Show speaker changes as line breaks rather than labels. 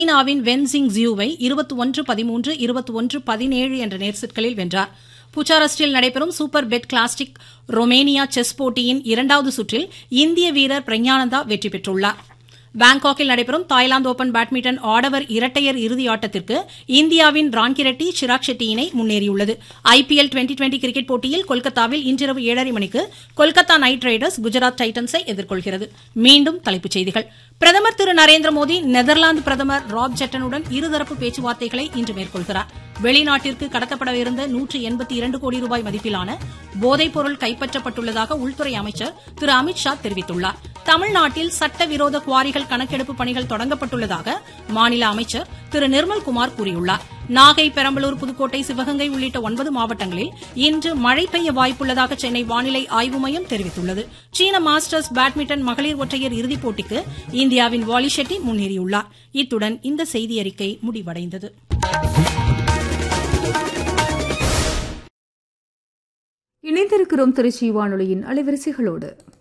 சீனாவின் வென்சிங் ஜியூவை இருபத்தி ஒன்று பதிமூன்று இருபத்தி ஒன்று பதினேழு என்ற நேர் செட்களில் வென்றார் புச்சாரஸ்டில் நடைபெறும் super bet classic Romania chess போட்டியின் இரண்டாவது சுற்றில் இந்திய வீரர் பிரஞானந்தா வெற்றி பெற்றுள்ளார் பாங்காக்கில் நடைபெறும் தாய்லாந்து ஓபன் பேட்மிண்டன் ஆடவர் இரட்டையர் இறுதி ஆட்டத்திற்கு இந்தியாவின் ரான்கிரெட்டி சிராக் ஷெட்டி இணை முன்னேறியுள்ளது ஐபிஎல் டுவெண்டி டுவெண்டி கிரிக்கெட் போட்டியில் கொல்கத்தாவில் இன்றிரவு ஏழரை மணிக்கு கொல்கத்தா நைட் ரைடர்ஸ் குஜராத் டைட்டன்ஸை எதிர்கொள்கிறது மீண்டும் தலைப்புச் செய்திகள் பிரதமர் திரு நரேந்திர மோடி நெதர்லாந்து பிரதமர் ராப் ஜெட்டனுடன் இருதரப்பு பேச்சுவார்த்தைகளை இன்று மேற்கொள்கிறார் வெளிநாட்டிற்கு கடத்தப்படவிருந்த நூற்று எண்பத்தி இரண்டு கோடி ரூபாய் மதிப்பிலான போதைப்பொருள் கைப்பற்றப்பட்டுள்ளதாக உள்துறை அமைச்சர் திரு அமித்ஷா தெரிவித்துள்ளார் தமிழ்நாட்டில் சட்டவிரோத குவாரிகள் கணக்கெடுப்பு பணிகள் தொடங்கப்பட்டுள்ளதாக மாநில அமைச்சர் திரு நிர்மல்குமார் கூறியுள்ளார் நாகை பெரம்பலூர் புதுக்கோட்டை சிவகங்கை உள்ளிட்ட ஒன்பது மாவட்டங்களில் இன்று மழை பெய்ய வாய்ப்புள்ளதாக சென்னை வானிலை ஆய்வு மையம் தெரிவித்துள்ளது சீன மாஸ்டர்ஸ் பேட்மிண்டன் மகளிர் ஒற்றையர் இறுதிப் போட்டிக்கு இந்தியாவின் வாலி ஷெட்டி முன்னேறியுள்ளார் இத்துடன் இந்த செய்தியறிக்கை முடிவடைந்தது
இணைந்திருக்கிறோம் திருச்சி வானொலியின் அலைவரிசைகளோடு